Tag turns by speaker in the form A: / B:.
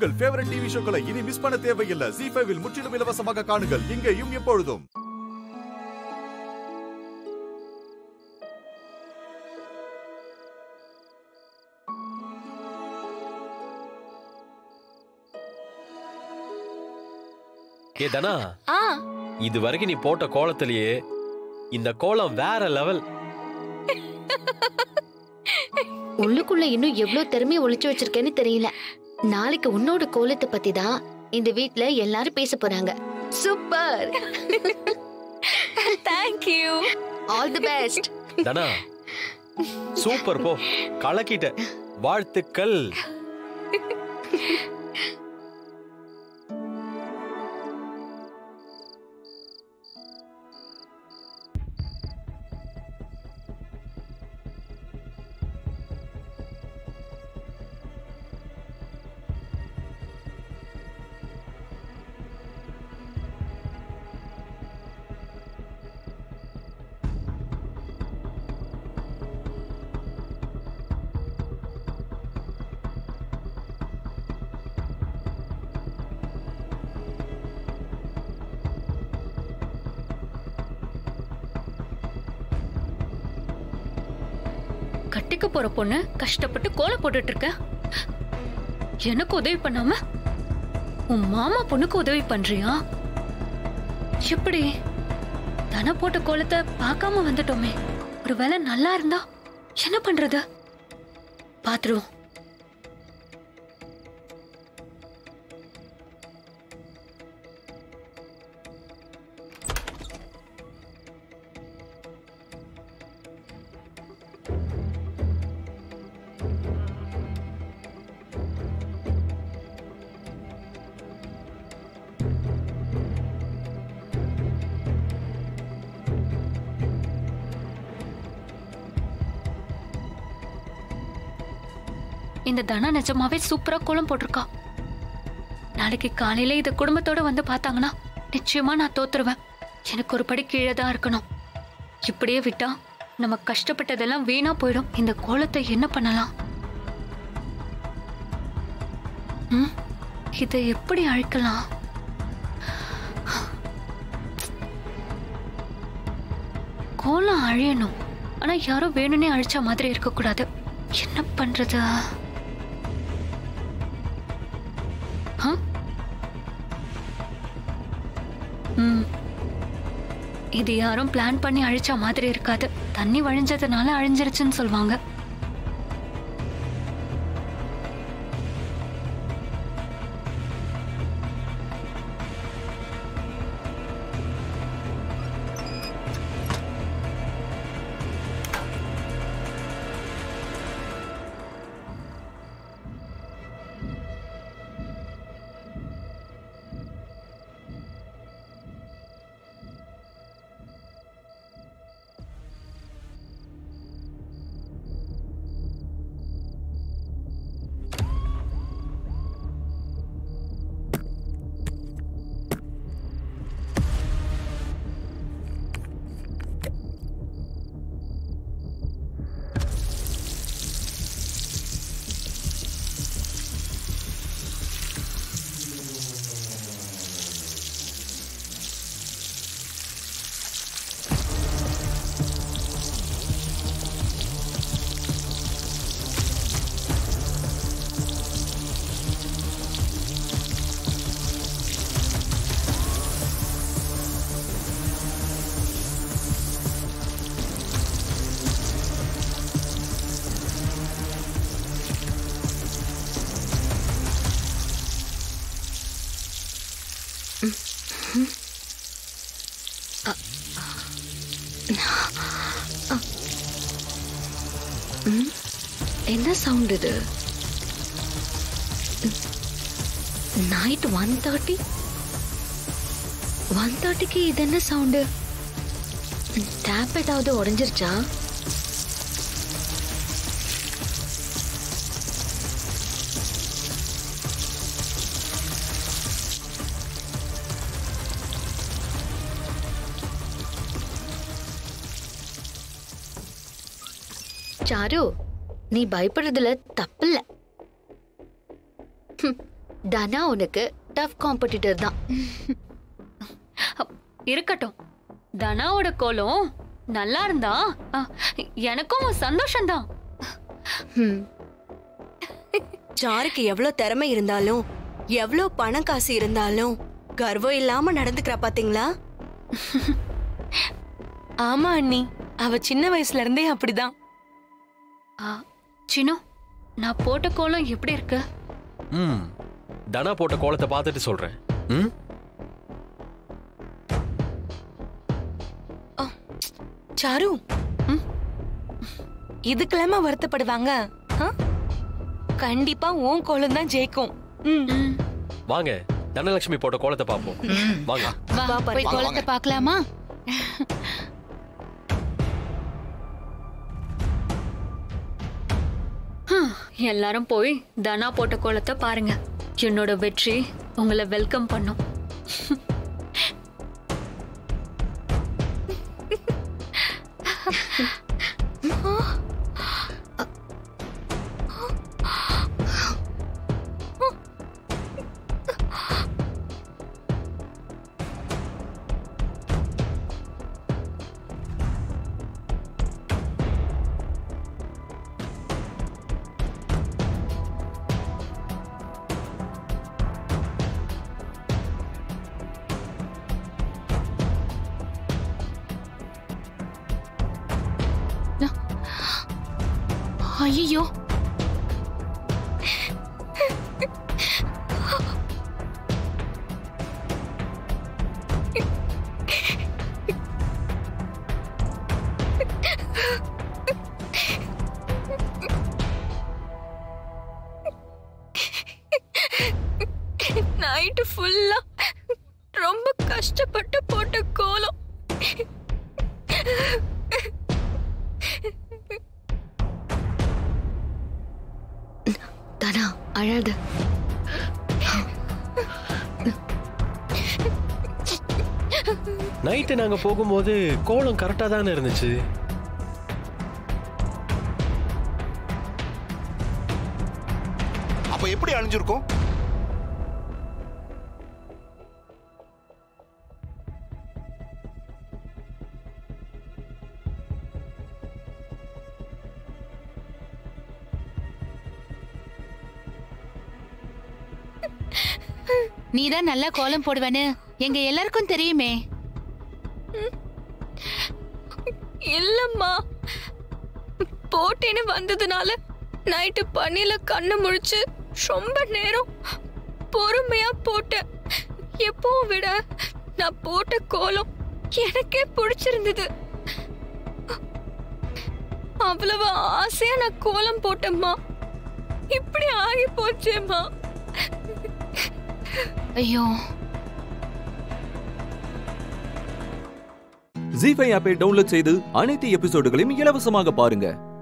A: உங்கள் favourite TV ஷோக்களை இனி miss பண்ண தேவையில்லை ஜி ஃபைவில் முற்றிலும் இலவசமாக காணுங்கள் இங்கேயும் எப்பொழுதும்
B: ஏ தனா
C: ஆ
B: இது வரைக்கும் நீ போட்ட கோலத்திலேயே இந்த கோலம் வேற லெவல்
D: உள்ளுக்குள்ள இன்னும் எவ்வளவு திறமைய ஒளிச்சு வச்சிருக்கேன்னு தெரியல நாளைக்கு உன்னோட கோலத்தை பத்தி தான் இந்த வீட்ல எல்லாரும் பேச போறாங்க super
C: thank you
D: all the best
B: Dhana super போ கலக்கிட்ட வாழ்த்துக்கள்
C: கட்டிக்க போற பொண்ணு கஷ்டப்பட்டு கோலம் போட்டுட்டு இருக்க எனக்கு உதவி பண்ணாம உன் மாமா பொண்ணுக்கு உதவி பண்றியா எப்படி தன போட்ட கோலத்தை பார்க்காம வந்துட்டோமே ஒருவேளை நல்லா இருந்தா என்ன பண்றது பாத்துருவோம் இந்த தனா நிஜமாவே சூப்பரா கோலம் போட்டிருக்கா நாளைக்கு காலையில இத குடும்பத்தோட வந்து பார்த்தாங்கன்னா நிச்சயமா நான் தோத்துருவேன் எனக்கு ஒரு படி கீழே தான் இருக்கணும் இப்படியே விட்டா நம்ம கஷ்டப்பட்டதெல்லாம் வீணா போயிடும் இந்த கோலத்தை என்ன பண்ணலாம் ம், இதை எப்படி அழிக்கலாம் கோலம் அழியணும் ஆனா யாரோ வேணும்னே அழிச்ச மாதிரி இருக்கக்கூடாது என்ன பண்றது ஆ? ம். இது யாரும் பிளான் பண்ணி அழிச்ச மாதிரி இருக்காது தண்ணி வழிஞ்சதுனால அழிஞ்சிருச்சுன்னு சொல்லுவாங்க
D: என்ன சவுண்ட் இது நைட் ஒன் தேர்ட்டி ஒன் தேர்ட்டிக்கு இது என்ன சவுண்டு டேப் ஏதாவது உடஞ்சிருச்சா சாரு நீ பயப்படுறதுல தப்பில்ல ஹம், தனா உனக்கு டஃப் காம்படிட்டர் தான்
C: இருக்கட்டும் தனாவோட கோலம் நல்லா இருந்தா ஆ, எனக்கும் சந்தோஷம்தான்
D: ஹம்.
E: சாருக்கு எவ்வளவு திறமை இருந்தாலும் எவ்வளவு பணம் காசு இருந்தாலும் கர்வம் இல்லாம நடந்துக்கிறா பாத்தீங்களா
F: ஆமா அண்ணி அவ சின்ன வயசுல இருந்தே அப்படிதான்
C: ஆ, சினு நான் போட்ட கோலம் எப்படி இருக்கு
B: ம் தனா போட்ட கோலத்தை பார்த்துட்டு சொல்றேன் ம்
F: சாரு ம்? இதுக்கெல்லாமா வருத்தப்படுவாங்க ஆ? கண்டிப்பா உன் கோலம் தான் ஜெயிக்கும் ம்.
C: ம்,
B: வாங்க தனலட்சுமி போட்ட கோலத்தை பார்ப்போம் வாங்க
G: வா
E: வா,
G: போய்
E: வாங்க,
G: கோலத்தை பார்க்கலாமா
C: ஹம், எல்லாரும் போய் தனா போட்ட கோலத்தை பாருங்க என்னோட வெற்றி உங்களை வெல்கம் பண்ணும்
G: ஐயோ
F: நைட்டு ஃபுல்லா ரொம்ப கஷ்டப்பட்டு போட்ட கோலம்
D: தனா அழாத
B: நைட்டு நாங்க போகும்போது கோலம் கரெக்டா தானே இருந்துச்சு
H: அப்ப எப்படி அழிஞ்சிருக்கும்
G: நீ தான் நல்லா கோலம் போடுவேன்னு எங்க எல்லாருக்கும் தெரியுமே
F: இல்லம்மா போட்டின்னு வந்ததுனால நைட்டு பனியில கண்ணு முழிச்சு ரொம்ப நேரம் பொறுமையா போட்டேன் எப்பவும் விட நான் போட்ட கோலம் எனக்கே பிடிச்சிருந்தது அவ்வளவு ஆசையா நான் கோலம் போட்டேம்மா இப்படி ஆகி போச்சேம்மா
G: ஐயோ
I: ஜி ஃபைவ் ஆப்பை டவுன்லோட் செய்து அனைத்து எபிசோடுகளையும் இலவசமாக பாருங்க